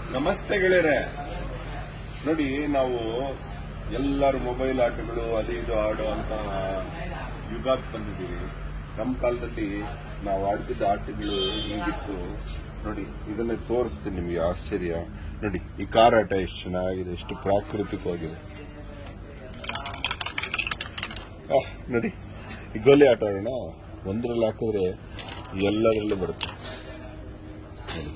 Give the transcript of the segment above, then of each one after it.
ನಮಸ್ತೆ ಗೆಳೆಯರೆ ನೋಡಿ ನಾವು ಎಲ್ಲರೂ ಮೊಬೈಲ್ ಆಟಗಳು ಅದು ಇದು ಆಡೋ ಅಂತ ಯುಗಕ್ಕೆ ಬಂದಿದ್ದೀವಿ ನಮ್ಮ ಕಾಲದಲ್ಲಿ ನಾವು ಆಡ್ತಿದ್ದ ಆಟಗಳು ಹೀಗಿತ್ತು ನೋಡಿ ಇದನ್ನೇ ತೋರಿಸ್ತೀನಿ ನಿಮಗೆ ಆಶ್ಚರ್ಯ ನೋಡಿ ಈ ಕಾರ್ ಆಟ ಎಷ್ಟು ಚೆನ್ನಾಗಿದೆ ಎಷ್ಟು ಪ್ರಾಕೃತಿಕವಾಗಿದೆ ಆಹ್, ನೋಡಿ ಈ ಗೋಲಿ ಆಟ ಆಡೋಣ ಒಂದರಲ್ಲಿ ಹಾಕಿದ್ರೆ ಎಲ್ಲರಲ್ಲೂ ಬರುತ್ತೆ ನೋಡಿ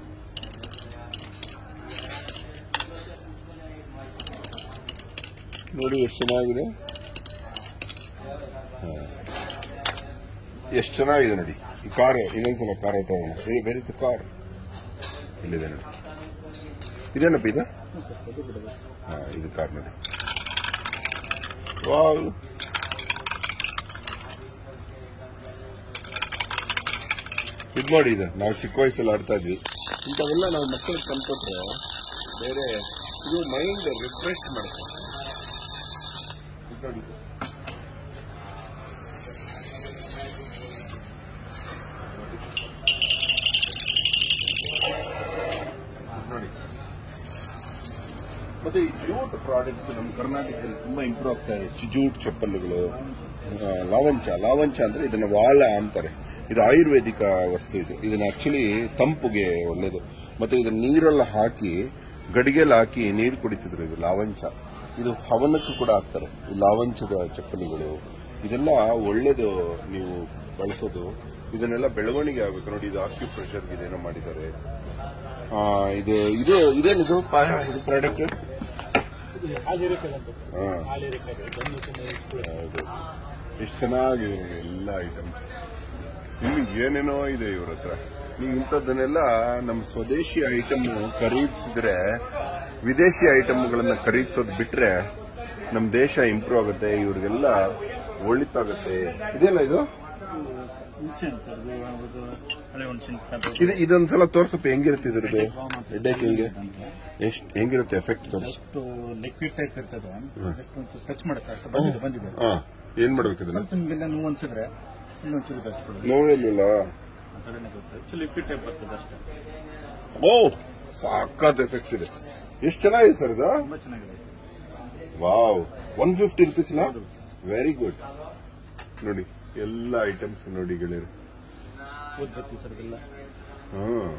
ನೋಡಿ ಎಷ್ಟು ಚೆನ್ನಾಗಿದೆ ಹಾ. ಎಷ್ಟು ಚೆನ್ನಾಗಿದೆ ನೋಡಿ ಈ ಕಾರ್ ಇನ್ನೊಂದ್ಸಲ ಕಾರ್ ಆಟ ಆಡೋಣ ವೆರಿ ಕಾರ್ ಇಲ್ಲಿದೆ ನೋಡಿ ಇದೇನಪ್ಪ ಇದು ಹಾ ಇದು ಕಾರ್ ನೋಡಿ ವಾವ್ ಇದ್ ನೋಡಿ ಇದು ನಾವು ಚಿಕ್ಕ ವಯಸ್ಸಲ್ಲಿ ಆಡ್ತಾ ಇದ್ವಿ ಇಂಥವೆಲ್ಲ ನಾವು ಮಕ್ಕಳಿಗೆ ತಂದ್ಕೊಟ್ರೆ ಬೇರೆ ಇದು ಮೈಂಡ್ ರಿಫ್ರೆಶ್ ಮಾಡುತ್ತೆ ಇದ್ ನೋಡಿ ಇದು. ಇದ್ ನೋಡಿ ಮತ್ತೆ ಈ ಜೂಟ್ ಪ್ರಾಡಕ್ಟ್ಸ್ ನಮ್ಮ ಕರ್ನಾಟಕದಲ್ಲಿ ತುಂಬಾ ಇಂಪ್ರೂವ್ ಆಗ್ತಾ ಇದೆ ಚಿ- ಜೂಟ್ ಚಪ್ಪಲಿಗಳು ಆ, ಲಾವಂಚ ಲಾವಂಚ ಅಂದ್ರೆ ಇದನ್ನ ವಾಳ ಅಂತಾರೆ ಇದು ಆಯುರ್ವೇದಿಕ ವಸ್ತು ಇದು ಇದನ್ನ ಆಕ್ಚುಲಿ ತಂಪುಗೆ ಒಳ್ಳೇದು ಮತ್ತೆ ಇದನ್ನ ನೀರೆಲ್ಲ ಹಾಕಿ ಗಡಿಗೆಲ್ಲ ಹಾಕಿ ನೀರು ಕುಡಿತಿದ್ರು ಇದು ಲಾವಂಚ ಇದು ಹವನಕ್ಕೂ ಕೂಡ ಹಾಕ್ತಾರೆ ಈ ಲಾವಂಚದ ಚಪ್ಪಲಿಗಳು ಇದೆಲ್ಲ ಒಳ್ಳೇದು ನೀವು ಬಳಸೋದು ಇದನ್ನೆಲ್ಲ ಬೆಳವಣಿಗೆ ಆಗಬೇಕು ನೋಡಿ ಇದು ಆಕ್ಯುಪ್ರೆಷರ್ ಇದೇನೋ ಮಾಡಿದ್ದಾರೆ ಆ, ಇದು ಇದು ಇದೇನಿದು ಪಾ- ಇದು ಪ್ರಾಡಕ್ಟ್ ಹಾಲಿರಿಕದಂತ ಹಾ ಹಾಲಿರಿಕದೆ ಬಂದು ಹೌದು ಎಷ್ಟು ಚೆನ್ನಾಗಿದೆ ಎಲ್ಲ ಐಟಮ್ಸ್ ಇಲ್ಲಿ ಏನೇನೋ ಇದೆ ಇವ್ರ ಹತ್ರ ನೀವು ಇಂಥದ್ದನ್ನೆಲ್ಲ ನಮ್ಮ ಸ್ವದೇಶಿ ಐಟಮ್ ಖರೀದಿಸಿದ್ರೆ ವಿದೇಶಿ ಐಟಮ್ಗಳನ್ನ ಖರೀದಿಸೋದು ಬಿಟ್ರೆ ನಮ್ಮ ದೇಶ ಇಂಪ್ರೂವ್ ಆಗುತ್ತೆ ಇವ್ರಿಗೆಲ್ಲ ಒಳಿತಾಗುತ್ತೆ ಇದೇನ ಇದು ಹುಣಸೆ ಸರ್ ಇದು ಹಳೆ ಹುಣಸಿನ ಇದು ಇದೊಂದ್ಸಲ ತೋರ್ಸಪ್ಪ ಹೆಂಗಿರುತ್ತೆ ಇದ್ರದ್ದು ಹೆಡ್ಡೇಕ್ ಹೆಂಗೆ ಎಷ್ಟು ಹೆಂಗಿರುತ್ತೆ ಎಫೆಕ್ಟ್ ತೋರ್ಸು ಎಷ್ಟು ಲಿಕ್ವಿಡ್ ಟೈಪ್ ಇರ್ತದೆ ಟಚ್ ಮಾಡುತ್ತೆ ಅಷ್ಟು ಬಂದಿದೆ ಬಂದಿದೆ ಹಾ ಏನ್ ಮಾಡ್ಬೇಕು ಇದನ್ನ ಸ್ವಲ್ಪ ನಿಮಗೆಲ್ಲ ನೋವು ಅನ್ಸಿದ್ರೆ ಇನ್ನೊಂಚೂರು ಟಚ್ ಕೊಡಿ ನೋಡಿಲ್ವಲ್ಲ ಅದನ್ನೇ ಗೊತ್ತು ಲಿಕ್ವಿಡ್ ಟೈಪ್ ಬರ್ತದೆ ಅಷ್ಟೇ ಓ ಸಾಕಾದ ಎಫೆಕ್ಟ್ಸ್ ಇದೆ ಎಷ್ಟು ಚೆನ್ನಾಗಿದೆ ಸರ್ ಇದು ತುಂಬಾ ಚೆನ್ನಾಗಿದೆ wow one fifty rupees very good ನೋಡಿ ಎಲ್ಲ ಐಟಮ್ಸ್ ನೋಡಿ ಗೆಳೆಯರು ಓದ್ ಬರ್ತೀವಿ ಸರ್ ಇದೆಲ್ಲ ಹ್ಮ್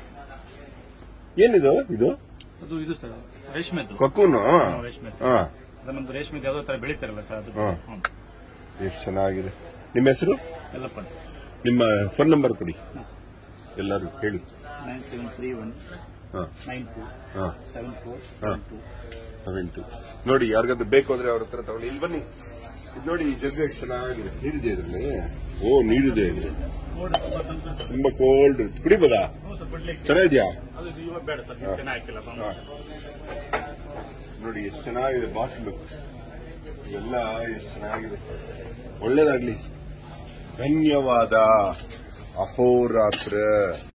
ಏನಿದು ಇದು ಅದು ಇದು ಸರ್ ರೇಷ್ಮೆದು ಕಕ್ಕೂನು ರೇಷ್ಮೆ ಸರ್ ಹಾ ನಮ್ದು ರೇಷ್ಮೆ ಯಾವ್ದೋ ತರ ಬೆಳಿತಾರಲ್ಲ ಸರ್ ಅದು ಹಾ. ಹ್ಮ್. ಎಷ್ಟು ಚೆನ್ನಾಗಿದೆ ನಿಮ್ಮ ಹೆಸರು ಎಲ್ಲ ಪಡ್ ನಿಮ್ಮ ಫೋನ್ ನಂಬರ್ ಕೊಡಿ ಎಲ್ಲರೂ ಹೇಳಿ ನೈನ್ ಸೆವೆನ್ ತ್ರೀ ಒನ್ ಹಾ ನೈನ್ ಟು ಹಾ ಸೆವೆನ್ ಫೋರ್ ಹಾ. ಸೆವೆನ್ ಟು ಸೆವೆನ್ ಟು ನೋಡಿ ಯಾರಿಗಾದ್ರು ಬೇಕು ಅಂದ್ರೆ ಅವ್ರ ಹತ್ರ ತಗೊಳ್ಳಿ ಇಲ್ಲಿ ಬನ್ನಿ ಇದು ನೋಡಿ ಈ ಜಗ್ಗು ಎಷ್ಟು ಚೆನ್ನಾಗಿದೆ ನೀರಿದೆ ಇದ್ರಲ್ಲಿ ಓ ನೀರಿದೆ ಇದು ನೋಡಿ ತುಂಬಾ ತಂತ್ರ ತುಂಬಾ ಕೋಲ್ಡ್ ಕುಡಿಬೋದಾ ಹೌದು ಸರ್ ಬಿಡ್ಲಿಕ್ಕೆ ಚೆನ್ನಾಗಿದ್ಯಾ ಅದು ಇದು ಇವಾಗ ಬೇಡ ಸರ್ ಹಾ. ಚೆನ್ನಾಗಿ ಹಾಕಿಲ್ಲ ಹಾ. ನೋಡಿ ಎಷ್ಟು ಚೆನ್ನಾಗಿದೆ ಬಾಟ್ಲು ಇವೆಲ್ಲ ಎಷ್ಟು ಚೆನ್ನಾಗಿದೆ ಒಳ್ಳೇದಾಗ್ಲಿ ಧನ್ಯವಾದ ಅಹೋರಾತ್ರ